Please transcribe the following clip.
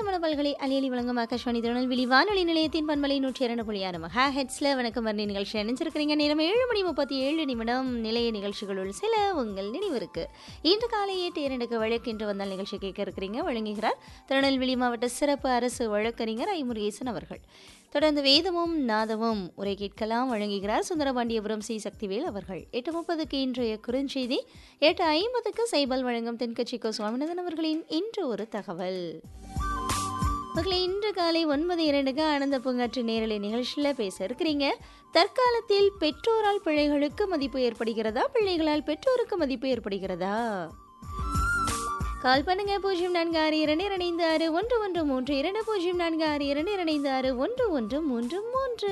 தமிழ் பல்கலை அலியலி வழங்கும் ஆகாஷ்வாணி திருநெல்வேலி வானொலி நிலையத்தின் பண்பலை நூற்றி இரண்டு புள்ளி ஆறு மகா ஹெட்ஸில் வணக்கம் வரணி நிகழ்ச்சி நினைச்சிருக்கிறீங்க நேரம் ஏழு மணி முப்பத்தி ஏழு நிமிடம் நிலைய நிகழ்ச்சிகளுள் சில உங்கள் நினைவிருக்கு இன்று காலை எட்டு இரண்டுக்கு வழக்கின்று வந்தால் நிகழ்ச்சி கேட்க இருக்கிறீங்க வழங்குகிறார் திருநெல்வேலி மாவட்ட சிறப்பு அரசு வழக்கறிஞர் ஐ முருகேசன் அவர்கள் தொடர்ந்து வேதமும் நாதமும் உரை கேட்கலாம் வழங்குகிறார் சுந்தரபாண்டியபுரம் சி சக்திவேல் அவர்கள் எட்டு முப்பதுக்கு இன்றைய குறுஞ்செய்தி எட்டு ஐம்பதுக்கு சைபல் வழங்கும் தென்கட்சிக்கோ சுவாமிநாதன் அவர்களின் இன்று ஒரு தகவல் மக்களை இன்று காலை ஒன்பது இரண்டுக்கு ஆனந்த பூங்காற்று நேரலை நிகழ்ச்சியில் பேச இருக்கிறீங்க தற்காலத்தில் பெற்றோரால் பிள்ளைகளுக்கு மதிப்பு ஏற்படுகிறதா பிள்ளைகளால் பெற்றோருக்கு மதிப்பு ஏற்படுகிறதா கால் பண்ணுங்க பூஜ்ஜியம் நான்கு ஆறு இரண்டு இரண்டு ஆறு ஒன்று ஒன்று மூன்று இரண்டு பூஜ்ஜியம் நான்கு ஆறு இரண்டு இரண்டு ஆறு ஒன்று ஒன்று மூன்று மூன்று